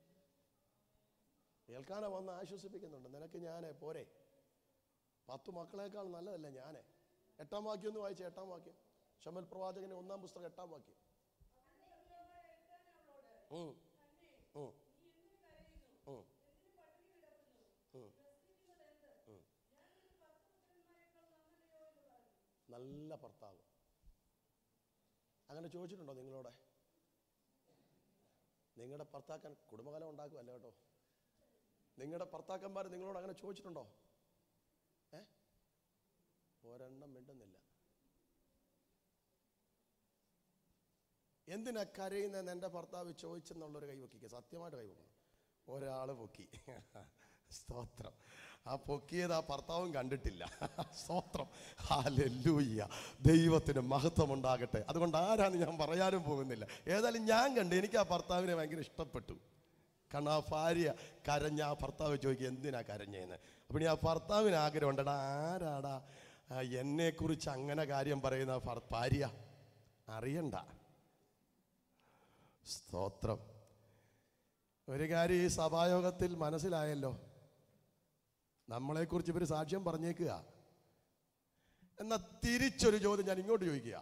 ഏൽക്കാന വന്ന് ആശ്വസിപ്പിക്കുന്നുണ്ട് നിനക്ക് ഞാനേ പോരെ പത്തു മക്കളെക്കാൾ നല്ലതല്ല ഞാനേ എട്ടാം വാക്യം ഒന്ന് വായിച്ച എട്ടാം വാക്യം ഷമൽ പ്രവാചകന്റെ ഒന്നാം പുസ്തകം എട്ടാം വാക്യം ഉം. ഉം. ഉം. ഉം. ഉം. നല്ല ഭർത്താവ് അങ്ങനെ ചോദിച്ചിട്ടുണ്ടോ നിങ്ങളോടെ നിങ്ങളുടെ ഭർത്താക്കൻ കുടുംബകലം ഉണ്ടാക്കുമല്ല കേട്ടോ നിങ്ങളുടെ ഭർത്താക്കന്മാർ നിങ്ങളോട് അങ്ങനെ ചോദിച്ചിട്ടുണ്ടോ ഏ ഒരെണ്ണം മിണ്ടുന്നില്ല എന്തിനാ കരയുന്നതെന്ന് എൻ്റെ ഭർത്താവ് ചോദിച്ചെന്നുള്ളൊരു കൈ പൊക്കിക്കുക സത്യമായിട്ട് കൈ പൊക്കണം ഒരാൾ പൊക്കി സ്തോത്രം ആ പൊക്കിയത് ആ ഭർത്താവും കണ്ടിട്ടില്ല സ്തോത്രം ഹാലൂയ്യ ദൈവത്തിന് മഹത്വം ഉണ്ടാകട്ടെ അതുകൊണ്ട് ആരാന്ന് ഞാൻ പറയാനും പോകുന്നില്ല ഏതായാലും ഞാൻ കണ്ട് എനിക്ക് ആ ഭർത്താവിനെ ഭയങ്കര ഇഷ്ടപ്പെട്ടു കാരണം ആ ഭാര്യ കരഞ്ഞ ആ ഭർത്താവ് ചോദിക്കുക എന്തിനാ കരഞ്ഞേന്ന് അപ്പം ഇനി ആ ഭർത്താവിന് ആഗ്രഹം ഉണ്ടടാ ആരാടാ ആ, എന്നെക്കുറിച്ച് അങ്ങനെ കാര്യം പറയുന്ന ഭർ- ഭാര്യ അറിയണ്ട സ്തോത്രം ഒരു കാര്യം ഈ സഭായോഗത്തിൽ മനസ്സിലായല്ലോ നമ്മളെക്കുറിച്ച് ഇവർ സാക്ഷ്യം പറഞ്ഞേക്കുക എന്നാ തിരിച്ചൊരു ചോദ്യം ഞാൻ ഇങ്ങോട്ട് ചോദിക്കുക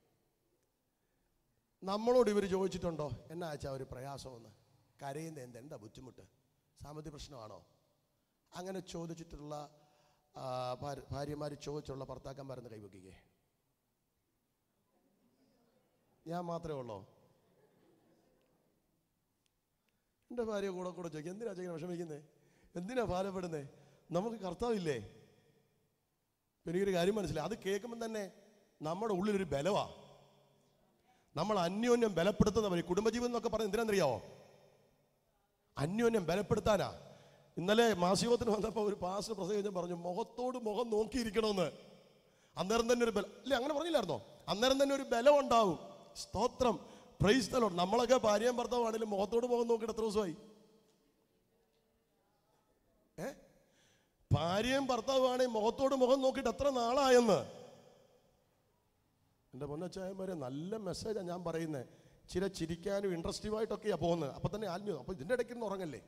നമ്മളോട് ഇവർ ചോദിച്ചിട്ടുണ്ടോ എന്നാ വെച്ചാൽ ഒരു പ്രയാസമെന്ന് കരയുന്ന എന്ത് എന്താ ബുദ്ധിമുട്ട് സാമ്പത്തിക പ്രശ്നമാണോ അങ്ങനെ ചോദിച്ചിട്ടുള്ള ആ, ഭാര്യ- ഭാര്യമാര് ചോദിച്ചുള്ള ഭർത്താക്കന്മാരെന്ന് കൈവയ്ക്കുകയെ ഞാൻ മാത്രമേ ഉള്ളോ എൻ്റെ ഭാര്യ കൂടെ കൂടെ ചോദിക്കും എന്തിനാ ചെയ്യുന്നത് വിഷമിക്കുന്നേ എന്തിനാ ഭാരപ്പെടുന്നേ നമുക്ക് കർത്താവില്ലേ ഇപ്പൊ എനിക്കൊരു കാര്യം മനസ്സിലായി അത് കേൾക്കുമ്പോൾ തന്നെ നമ്മുടെ ഉള്ളിലൊരു ബലവാ നമ്മൾ അന്യോന്യം ബലപ്പെടുത്തുന്നവർ കുടുംബജീവിതം എന്നൊക്കെ പറഞ്ഞ് എന്തിനാണെന്നറിയാവോ അന്യോന്യം ബലപ്പെടുത്താനാ ഇന്നലെ മാസികത്തിന് വന്നപ്പോൾ ഒരു പാസ് പ്രസംഗിച്ച് പറഞ്ഞു മുഖത്തോട് മുഖം നോക്കിയിരിക്കണമെന്ന് അന്നേരം തന്നെ ഒരു ബലം ഇല്ല അങ്ങനെ പറഞ്ഞില്ലായിരുന്നോ അന്നേരം തന്നെ ഒരു ബലം ഉണ്ടാവും സ്തോത്രം പ്രൈസ് തലോ നമ്മളൊക്കെ ഭാര്യയും ഭർത്താവാണെങ്കിലും മുഖത്തോട് മുഖം നോക്കിയിട്ട് എത്ര ദിവസമായി ഏ ഭാര്യയും ഭർത്താവാണെങ്കിൽ മുഖത്തോട് മുഖം നോക്കിയിട്ട് എത്ര നാളായെന്ന് എൻ്റെ പൊന്നച്ചായന്മാരെ നല്ല മെസ്സേജാണ് ഞാൻ പറയുന്നത് ചില ചിരിക്കാനും ഇൻട്രസ്റ്റീവായിട്ടൊക്കെയാണ് പോകുന്നത് അപ്പം തന്നെ ആത്മീയം അപ്പം ഇതിൻ്റെ ഇടയ്ക്ക് ഇരുന്ന് ഉറങ്ങല്ലേ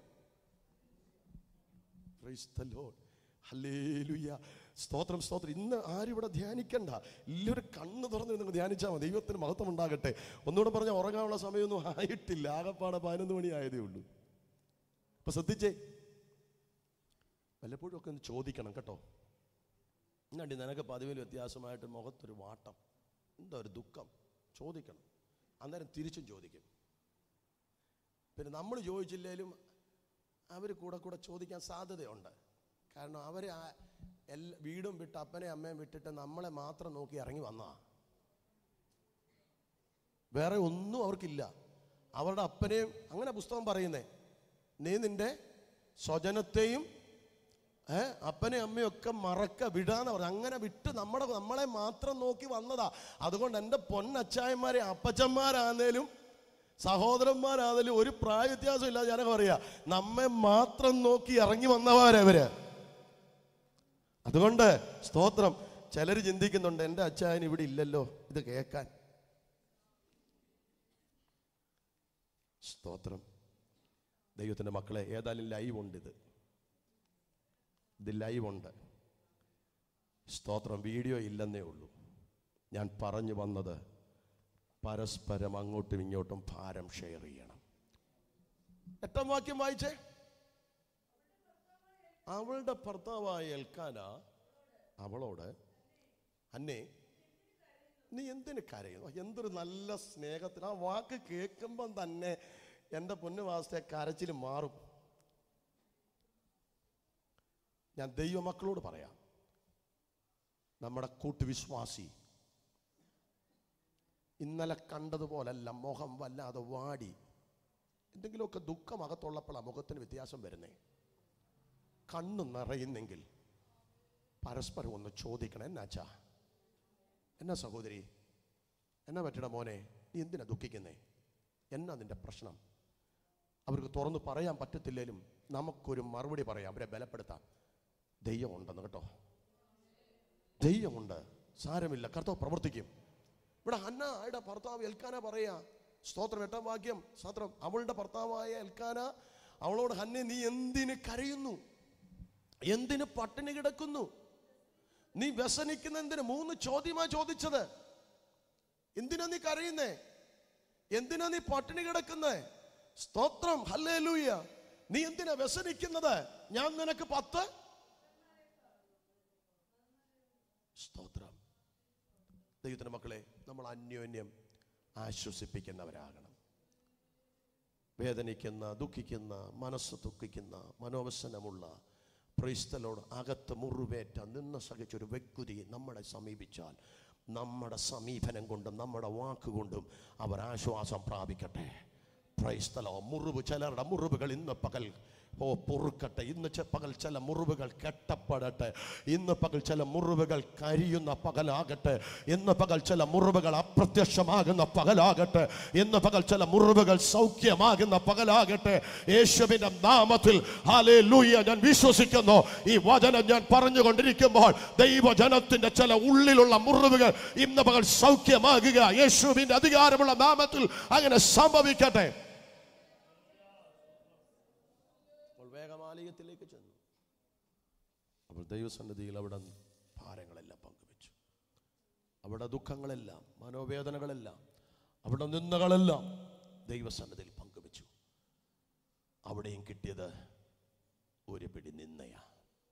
Praise the Lord. ഹല്ലേലൂയ സ്തോത്രം സ്തോത്രം ഇന്ന് ആരും ഇവിടെ ധ്യാനിക്കണ്ട എല്ലാവരും കണ്ണ് തുറന്ന് നിങ്ങൾ ധ്യാനിച്ചാൽ മതി ദൈവത്തിന് മഹത്വം ഉണ്ടാകട്ടെ ഒന്നുകൂടെ പറഞ്ഞാൽ ഉറങ്ങാനുള്ള സമയമൊന്നും ആയിട്ടില്ല ആകപ്പാടെ പതിനൊന്ന് മണി ആയതേ ഉള്ളൂ അപ്പൊ ശ്രദ്ധിച്ചേ വല്ലപ്പോഴും ഒക്കെ ഒന്ന് ചോദിക്കണം കേട്ടോ എന്നാണ്ടി നിനക്ക് പതിവിൽ വ്യത്യാസമായിട്ട് മുഖത്തൊരു വാട്ടം എന്താ ഒരു ദുഃഖം ചോദിക്കണം അന്നേരം തിരിച്ചും ചോദിക്കും പിന്നെ നമ്മൾ ചോദിച്ചില്ലേലും അവർ കൂടെ കൂടെ ചോദിക്കാൻ സാധ്യതയുണ്ട് കാരണം അവർ ആ എല്ലാ വീടും വിട്ട് അപ്പനെയും അമ്മയും വിട്ടിട്ട് നമ്മളെ മാത്രം നോക്കി ഇറങ്ങി വന്നതാ വേറെ ഒന്നും അവർക്കില്ല അവരുടെ അപ്പനെയും അങ്ങനെ പുസ്തകം പറയുന്നേ നീ നിന്റെ സ്വജനത്തെയും ഏ അപ്പനെയും അമ്മയും ഒക്കെ മറക്ക വിടാന്ന് പറഞ്ഞു അങ്ങനെ വിട്ട് നമ്മുടെ നമ്മളെ മാത്രം നോക്കി വന്നതാ അതുകൊണ്ട് എൻ്റെ പൊന്നച്ചായന്മാരെ അപ്പച്ചന്മാരാന്നേലും സഹോദരന്മാരാന്നേലും ഒരു പ്രായ വ്യത്യാസം ഇല്ല ഞാനൊക്കെ പറയാ നമ്മെ മാത്രം നോക്കി ഇറങ്ങി വന്നവരവര് അതുകൊണ്ട് സ്തോത്രം ചിലർ ചിന്തിക്കുന്നുണ്ട് എൻ്റെ അച്ചായൻ ഇവിടെ ഇല്ലല്ലോ ഇത് കേൾക്കാൻ സ്തോത്രം ദൈവത്തിൻ്റെ മക്കളെ ഏതായാലും ലൈവ് ഉണ്ട് ഇത് ഇത് ലൈവ് ഉണ്ട് സ്തോത്രം വീഡിയോ ഇല്ലെന്നേ ഉള്ളൂ ഞാൻ പറഞ്ഞു വന്നത് പരസ്പരം അങ്ങോട്ടും ഇങ്ങോട്ടും ഭാരം ഷെയർ ചെയ്യണം എട്ടാം വാക്യം വായിച്ചേ അവളുടെ ഭർത്താവായ എൽക്കാന അവളോട് അന്നേ നീ എന്തിന് കരയുന്നു എന്തൊരു നല്ല സ്നേഹത്തിന് ആ വാക്ക് കേൾക്കുമ്പം തന്നെ എൻ്റെ പൊന്നുവാസത്തെ കരച്ചിൽ മാറും ഞാൻ ദൈവമക്കളോട് പറയാം നമ്മുടെ കൂട്ടുവിശ്വാസി ഇന്നലെ കണ്ടതുപോലല്ല മുഖം വല്ലാതെ വാടി എന്തെങ്കിലുമൊക്കെ ദുഃഖം അകത്തുള്ളപ്പോഴാണ് മുഖത്തിന് വ്യത്യാസം വരുന്നേ കണ്ണു നിറയുന്നെങ്കിൽ പരസ്പരം ഒന്ന് ചോദിക്കണം എന്നാച്ചാ എന്നാ സഹോദരി എന്നാ പറ്റണ മോനെ നീ എന്തിനാ ദുഃഖിക്കുന്നേ എന്നാ നിന്റെ പ്രശ്നം അവർക്ക് തുറന്ന് പറയാൻ പറ്റത്തില്ലേലും നമുക്കൊരു മറുപടി പറയാം അവരെ ബലപ്പെടുത്താം ദൈവമുണ്ടെന്ന് കേട്ടോ ദൈവമുണ്ട് സാരമില്ല കർത്താവ് പ്രവർത്തിക്കും ഇവിടെ ഹന്ന ആയുടെ ഭർത്താവ് എൽക്കാന പറയാ സ്തോത്രം എട്ടാം വാക്യം സ്തോത്രം അവളുടെ ഭർത്താവായ എൽക്കാന അവളോട് ഹന്നെ നീ എന്തിന് കരയുന്നു എന്തിന് പട്ടിണി കിടക്കുന്നു നീ വ്യസനിക്കുന്ന എന്തിന് മൂന്ന് ചോദ്യമാ ചോദിച്ചത് എന്തിനാ നീ കരയുന്നേ എന്തിനാ നീ പട്ടിണി കിടക്കുന്നേ സ്തോത്രം ഹല്ലേ ലൂയ നീ എന്തിനാ വ്യസനിക്കുന്നത് ഞാൻ നിനക്ക് പത്ത് സ്തോത്രം ദൈവത്തിന്റെ മക്കളെ നമ്മൾ അന്യോന്യം ആശ്വസിപ്പിക്കുന്നവരാകണം വേദനിക്കുന്ന ദുഃഖിക്കുന്ന മനസ്സ് ദുഃഖിക്കുന്ന മനോവസനമുള്ള ക്രൈസ്തലോട് അകത്ത് മുറിവേറ്റ നിന്ന് സഹിച്ച ഒരു വ്യക്തി നമ്മളെ സമീപിച്ചാൽ നമ്മുടെ സമീപനം കൊണ്ടും നമ്മുടെ വാക്കുകൊണ്ടും അവർ ആശ്വാസം പ്രാപിക്കട്ടെ ക്രൈസ്തലോ മുറിവ് ചിലരുടെ മുറിവുകൾ ഇന്ന് പകൽ ഓ പൊറുക്കട്ടെ ഇന്ന് ചെ- പകൽ ചില മുറിവുകൾ കെട്ടപ്പെടട്ടെ ഇന്ന് പകൽ ചില മുറിവുകൾ കരിയുന്ന പകലാകട്ടെ ഇന്ന് പകൽ ചില മുറിവുകൾ അപ്രത്യക്ഷമാകുന്ന പകലാകട്ടെ ഇന്ന് പകൽ ചില മുറിവുകൾ സൗഖ്യമാകുന്ന പകലാകട്ടെ യേശുവിന്റെ നാമത്തിൽ ഹാലേ ലൂയ ഞാൻ വിശ്വസിക്കുന്നു ഈ വചനം ഞാൻ പറഞ്ഞുകൊണ്ടിരിക്കുമ്പോൾ ദൈവജനത്തിന്റെ ചില ഉള്ളിലുള്ള മുറിവുകൾ ഇന്ന് പകൽ സൗഖ്യമാകുക യേശുവിന്റെ അധികാരമുള്ള നാമത്തിൽ അങ്ങനെ സംഭവിക്കട്ടെ അപ്പോൾ വേഗമാലയത്തിലേക്ക് ചെന്നു അപ്പോൾ ദൈവസന്നിധിയിൽ അവിടെ ഭാരങ്ങളെല്ലാം പങ്കുവെച്ചു അവിടെ ദുഃഖങ്ങളെല്ലാം മനോവേദനകളെല്ലാം അവിടെ നിന്നകളെല്ലാം ദൈവസന്നിധിയിൽ പങ്കുവെച്ചു അവിടെയും കിട്ടിയത് ഒരു പിടി നിന്നയാ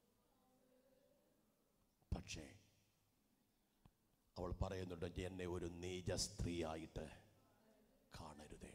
പക്ഷേ അവൾ പറയുന്നുണ്ട് എന്നെ ഒരു നീച സ്ത്രീയായിട്ട് കാണരുതേ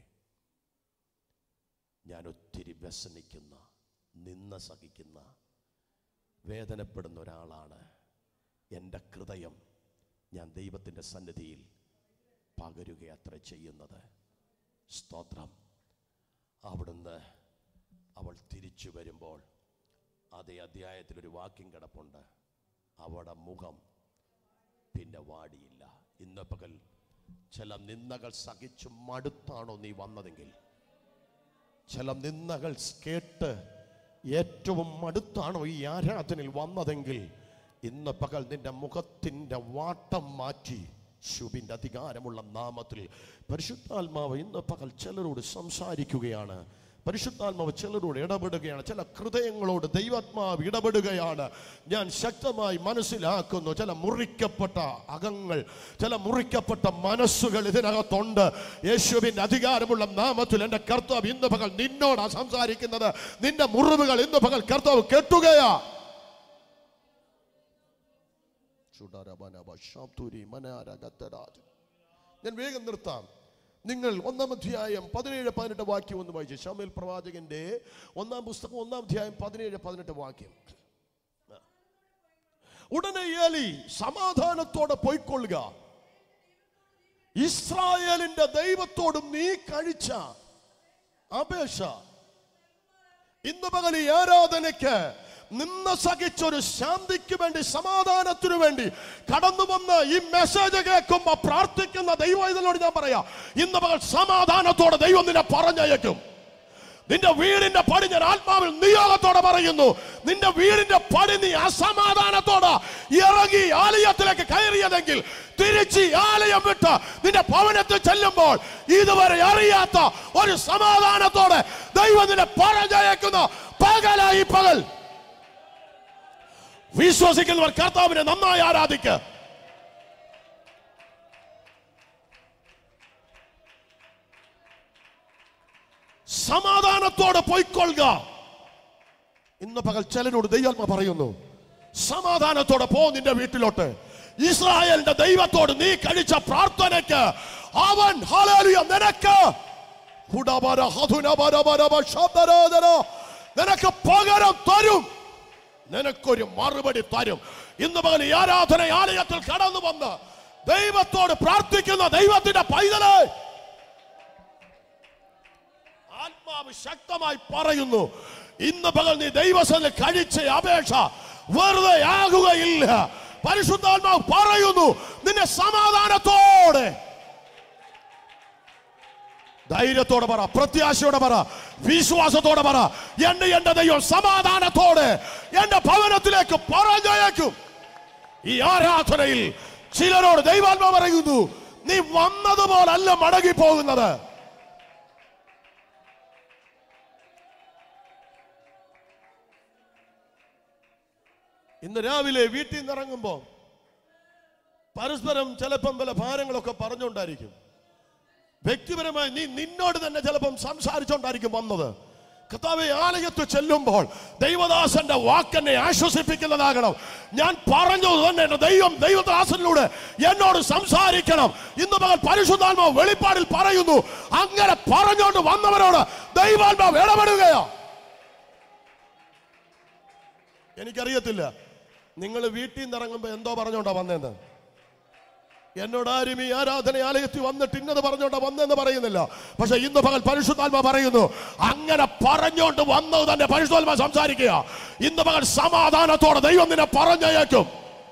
ഞാൻ ഒത്തിരി വ്യസനിക്കുന്ന നിന്ന സഹിക്കുന്ന വേദനപ്പെടുന്ന ഒരാളാണ് എൻ്റെ ഹൃദയം ഞാൻ ദൈവത്തിൻ്റെ സന്നിധിയിൽ പകരുകയത്ര ചെയ്യുന്നത് സ്തോത്രം അവിടുന്ന് അവൾ തിരിച്ചു വരുമ്പോൾ അതേ അധ്യായത്തിലൊരു വാക്യം കിടപ്പുണ്ട് അവളുടെ മുഖം പിന്നെ വാടിയില്ല ഇന്ന് പകൽ ചില നിന്ദകൾ സഹിച്ചു മടുത്താണോ നീ വന്നതെങ്കിൽ ചില നിന്ദകൾ കേട്ട് ഏറ്റവും അടുത്താണോ ഈ ആരാധനയിൽ വന്നതെങ്കിൽ ഇന്ന് പകൽ നിന്റെ മുഖത്തിൻ്റെ വാട്ടം മാറ്റി ശുഭിൻ്റെ അധികാരമുള്ള നാമത്തിൽ പരിശുദ്ധാത്മാവ് ഇന്ന് പകൽ ചിലരോട് സംസാരിക്കുകയാണ് പരിശുദ്ധാത്മാവ് ചിലരോട് ഇടപെടുകയാണ് ചില ഹൃദയങ്ങളോട് ദൈവാത്മാവ് ഇടപെടുകയാണ് ഞാൻ ശക്തമായി മനസ്സിലാക്കുന്നു ചില മുറിക്കപ്പെട്ട അകങ്ങൾ ചില മുറിക്കപ്പെട്ട മനസ്സുകൾ ഇതിനകത്തുണ്ട് യേശുവിൻ്റെ അധികാരമുള്ള നാമത്തിൽ എൻ്റെ കർത്താവ് ഇന്ന് പകൽ നിന്നോടാ സംസാരിക്കുന്നത് നിന്റെ മുറിവുകൾ ഇന്ന് പകൽ കർത്താവ് കെട്ടുകയാ ചുടരബനബ ശാബ്ദുരി മനാരഗത്തരാജ്. ഞാൻ വേഗം നിർത്താം നിങ്ങൾ ഒന്നാം അധ്യായം പതിനേഴ് പതിനെട്ട് വാക്യം ഒന്ന് വായിച്ചു ഷമേൽ പ്രവാചകന്റെ ഒന്നാം പുസ്തകം ഒന്നാം അധ്യായം പതിനേഴ് പതിനെട്ട് വാക്യം ഉടനെ ഏലി സമാധാനത്തോടെ പോയിക്കൊള്ളുക ഇസ്രായേലിന്റെ ദൈവത്തോടും നീ കഴിച്ച അപേക്ഷ ഇന്ന് പകൽ ഈ ആരാധനയ്ക്ക് നിന്ന് സഹിച്ചൊരു ശാന്തിക്ക് വേണ്ടി സമാധാനത്തിനു വേണ്ടി കടന്നു വന്ന് ഈ മെസ്സേജ് കേൾക്കുമ്പോ പ്രാർത്ഥിക്കുന്ന ദൈവം ഇതിനോട് ഞാൻ പറയാം ഇന്ന് പകൽ സമാധാനത്തോടെ ദൈവം നിന്നെ പറഞ്ഞയക്കും നിന്റെ വീടിന്റെ പടി ഞാൻ ആത്മാവിൽ നിയോഗത്തോടെ പറയുന്നു നിന്റെ വീടിന്റെ പടി നീ അസമാധാനത്തോടെ ഇറങ്ങി ആലയത്തിലേക്ക് കയറിയതെങ്കിൽ തിരിച്ച് ഈ ആലയം വിട്ട് നിന്റെ ഭവനത്തിൽ ചെല്ലുമ്പോൾ ഇതുവരെ അറിയാത്ത ഒരു സമാധാനത്തോടെ ദൈവം നിന്നെ പറഞ്ഞയക്കുന്ന പകലായി പകൽ വിശ്വസിക്കുന്നവർ കർത്താവിനെ നന്നായി ആരാധിക്കുക സമാധാനത്തോടെ പോയിക്കൊള്ളുക ഇന്ന് പകൽ ചിലരോട് ദൈവാത്മ പറയുന്നു സമാധാനത്തോടെ പോ നിന്റെ വീട്ടിലോട്ട് ഇസ്രായേലിന്റെ ദൈവത്തോട് നീ കഴിച്ച പ്രാർത്ഥനയ്ക്ക് അവൻ ഹല്ലേലൂയ നിനക്ക് ഹുഡബര ഹതുനബരബരബ ശബ്ദരോദന നിനക്ക് പകരം തരും നിനക്കൊരു മറുപടി തരും ഇന്ന് പകൽ ഈ ആരാധന ആലയത്തിൽ കടന്നു വന്ന് ദൈവത്തോട് പ്രാർത്ഥിക്കുന്ന ദൈവത്തിന്റെ പൈതലേ ആത്മാവ് ശക്തമായി പറയുന്നു ഇന്ന് പകൽ നീ ദൈവസനിൽ കഴിച്ച അപേക്ഷ വെറുതെ ആകുകയില്ല പരിശുദ്ധാത്മാവ് പറയുന്നു നിന്നെ സമാധാനത്തോടെ ധൈര്യത്തോടെ പറ പ്രത്യാശയോടെ പറ വിശ്വാസത്തോടെ പറ എന്റെ എന്റെ ദൈവം സമാധാനത്തോടെ എന്റെ ഭവനത്തിലേക്ക് പറഞ്ഞയക്കും ഈ ആരാധനയിൽ ചിലരോട് ദൈവാത്മ പറയുന്നു നീ വന്നതുപോലല്ല മടങ്ങി പോകുന്നത് ഇന്ന് രാവിലെ വീട്ടിൽ നിന്ന് ഇറങ്ങുമ്പോ പരസ്പരം ചിലപ്പം പല ഭാരങ്ങളൊക്കെ പറഞ്ഞുകൊണ്ടായിരിക്കും വ്യക്തിപരമായി നീ നിന്നോട് തന്നെ ചിലപ്പം സംസാരിച്ചുകൊണ്ടായിരിക്കും വന്നത് കർത്താവെ ആലയത്ത് ചെല്ലുമ്പോൾ ദൈവദാസന്റെ വാക്കെന്നെ ആശ്വസിപ്പിക്കുന്നതാകണം ഞാൻ പറഞ്ഞത് തന്നെ എന്റെ ദൈവം ദൈവദാസനിലൂടെ എന്നോട് സംസാരിക്കണം ഇന്ന് മകൻ പരിശുദ്ധാത്മാവ് വെളിപ്പാടിൽ പറയുന്നു അങ്ങനെ പറഞ്ഞുകൊണ്ട് വന്നവരോട് ദൈവാത്മാവ് ഇടപെടുകയോ എനിക്കറിയത്തില്ല നിങ്ങൾ വീട്ടിൽ നിന്ന് ഇറങ്ങുമ്പോൾ എന്തോ പറഞ്ഞോണ്ടാ വന്നേന്ന് എന്നോട് ആരും ഈ ആരാധന ആലയത്തിൽ വന്നിട്ട് ഇന്നത് പറഞ്ഞോണ്ടാ വന്നെന്ന് പറയുന്നില്ല പക്ഷെ ഇന്ന് പകൽ പരിശുദ്ധാത്മ പറയുന്നു അങ്ങനെ പറഞ്ഞോണ്ട് വന്നത് തന്നെ പരിശുദ്ധാത്മ സംസാരിക്കുക ഇന്ന് പകൽ സമാധാനത്തോടെ ദൈവം നിന്നെ പറഞ്ഞയക്കും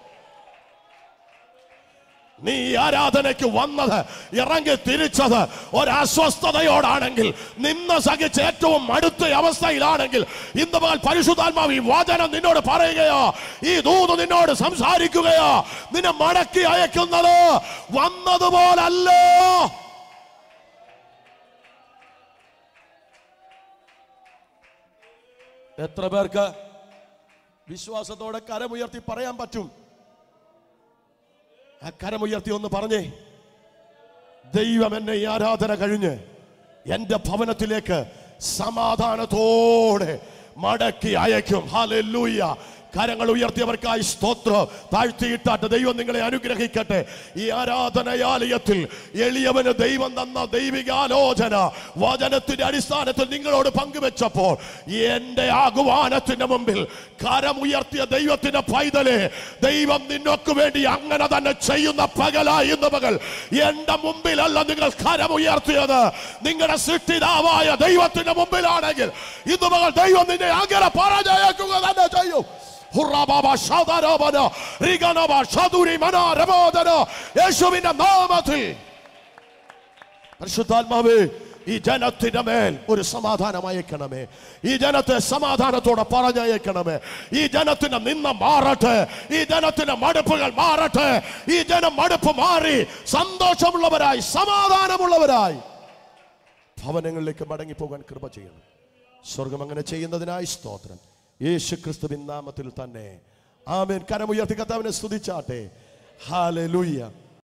നീ ഈ ആരാധനയ്ക്ക് വന്നത് ഇറങ്ങി തിരിച്ചത് ഒരസ്വസ്ഥതയോടാണെങ്കിൽ നിന്ന് സഹിച്ച് ഏറ്റവും അടുത്ത അവസ്ഥയിലാണെങ്കിൽ ഇന്ന് പകൽ പരിശുദ്ധാത്മാവ് ഈ വചനം നിന്നോട് പറയുകയോ ഈ ദൂത് നിന്നോട് സംസാരിക്കുകയോ നിന്നെ മടക്കി അയക്കുന്നത് വന്നതുപോലല്ല എത്ര പേർക്ക് വിശ്വാസത്തോടെ കരമുയർത്തി പറയാൻ പറ്റും ആ കരമുയർത്തി ഒന്ന് പറഞ്ഞേ ദൈവം എന്നെ ഈ ആരാധന കഴിഞ്ഞ് എന്റെ ഭവനത്തിലേക്ക് സമാധാനത്തോടെ മടക്കി അയക്കും ഹാലൂയ്യ കരങ്ങൾ ഉയർത്തിയവർക്കായി സ്തോത്രം താഴ്ത്തിയിട്ടാട്ട് ദൈവം നിങ്ങളെ അനുഗ്രഹിക്കട്ടെ ഈ ആരാധനയാലയത്തിൽ എളിയവന് ദൈവം തന്ന ദൈവികാലോചന വചനത്തിന്റെ അടിസ്ഥാനത്തിൽ നിങ്ങളോട് പങ്കുവെച്ചപ്പോൾ എന്റെ ആഹ്വാനത്തിന്റെ മുമ്പിൽ കരമുയർത്തിയ ദൈവത്തിന്റെ പൈതലെ ദൈവം നിന്നൊക്കെ വേണ്ടി അങ്ങനെ തന്നെ ചെയ്യുന്ന പകലായി ഇന്ന് പകൽ എന്റെ മുമ്പിലല്ല നിങ്ങൾ കരമുയർത്തിയത് നിങ്ങളുടെ സൃഷ്ടിതാവായ ദൈവത്തിന്റെ മുമ്പിലാണെങ്കിൽ ഇന്ന് പകൽ ദൈവം നിന്നെ അങ്ങനെ പരാജയക്കുക തന്നെ ചെയ്യും ഹുറാബാബ ഷാദാരാബന, റിഗനബ ഷാദുരി മന രബോദന, യേശുവിന്റെ നാമത്തിൽ പരിശുദ്ധാത്മാവേ ഈ ജനത്തിന്റെ മേൽ ഒരു സമാധാനം അയക്കണമേ ഈ ജനത്തെ സമാധാനത്തോടെ പറഞ്ഞയക്കണമേ ഈ ജനത്തിന്റെ നിന്ന മാറട്ടെ ഈ ജനത്തിന്റെ മടുപ്പുകൾ മാറട്ടെ ഈ ജനം മടുപ്പ് മാറി സന്തോഷമുള്ളവരായി സമാധാനമുള്ളവരായി ഭവനങ്ങളിലേക്ക് മടങ്ങിപ്പോകാൻ കൃപ ചെയ്യണം സ്വർഗം അങ്ങനെ ചെയ്യുന്നതിനായി സ്തോത്രം യേശു ക്രിസ്തുവിൻ നാമത്തിൽ തന്നെ ആമേൻ കരമുയർത്തി കർത്താവിനെ സ്തുതിച്ചാട്ടെ ഹാലലൂയ്യ